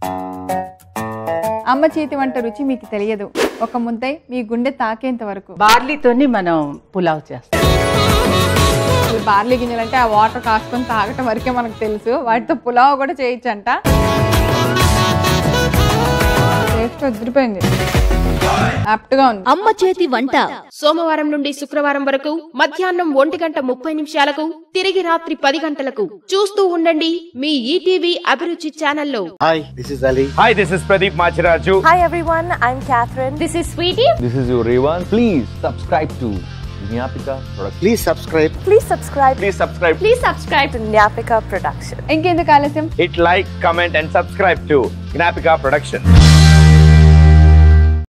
అమ్మ చేతి వంట రుచి మీకు తెలియదు ఒక ముద్దై మీ గుండె తాకేంత వరకు బార్లీతోని మనం పులావ్ చేస్తాం అసలు బార్లీ గింజలు అంటే ఆ వాటర్ కాసుకొని తాగటం వరకే మనకు తెలుసు వాటితో పులావ్ కూడా చేయొచ్చంట టేస్ట్ వదిలిపోయింది యాప్ట్గా ఉంది అమ్మ చేతి వంట సోమవారం నుండి శుక్రవారం వరకు మధ్యాహ్నం ఒంటి గంట ముప్పై నిమిషాలకు తిరిగి రాత్రి పది గంటలకు చూస్తూ ఉండండి మీ ఈటీవీ అభిరుచి ఛానల్లో Hi, this is Ali. Hi, this is Pradeep Machiraju. Hi everyone, I'm Catherine. This is Sweety This is your Revan. Please subscribe to Nyapika Production. Please subscribe. Please subscribe Please subscribe. Please subscribe to Nyapika Production. ఇంకెందుకు ఆలస్యం Hit like, comment, and subscribe to Gnapika Production.